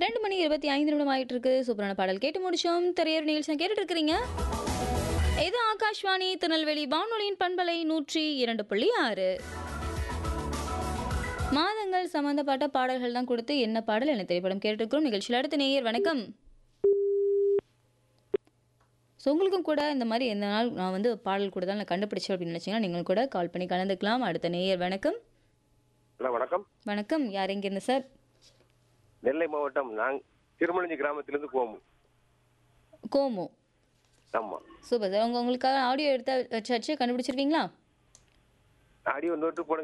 ரெண்டு மணி இருபத்தி ஐந்து நிமிடம் ஆயிட்டு இருக்கு சூப்பரான பாடல் கேட்டு முடிச்சோம் திரையர் நிகழ்ச்சி கேட்டுட்டு இருக்கிறீங்க இது ஆகாஷ்வாணி திருநெல்வேலி வானொலியின் பண்பலை நூற்றி இரண்டு புள்ளி ஆறு மாதங்கள் சம்பந்தப்பட்ட பாடல்கள் தான் கொடுத்து என்ன பாடல் என்ன திரைப்படம் கேட்டுருக்கிறோம் நிகழ்ச்சியில் அடுத்த நேயர் வணக்கம் ஸோ உங்களுக்கும் கூட இந்த மாதிரி எந்த நாள் நான் வந்து பாடல் கூட தான் நான் கண்டுபிடிச்சேன் அப்படின்னு நினச்சிங்கன்னா நீங்கள் கூட கால் பண்ணி கலந்துக்கலாம் அடுத்த நேயர் வணக்கம் ஹலோ வணக்கம் வணக்கம் யார் எங்கேருந்து சார் நெல்லை மாவட்டம் நாங் திருமணஞ்சி கிராமத்திலிருந்து கோமு கோமு ஆமா சூப்பர் சார் உங்க உங்களுக்காக ஆடியோ எடுத்து வச்சாச்சு கண்டுபிடிச்சிருக்கீங்களா ஆடியோ நோட்டு போட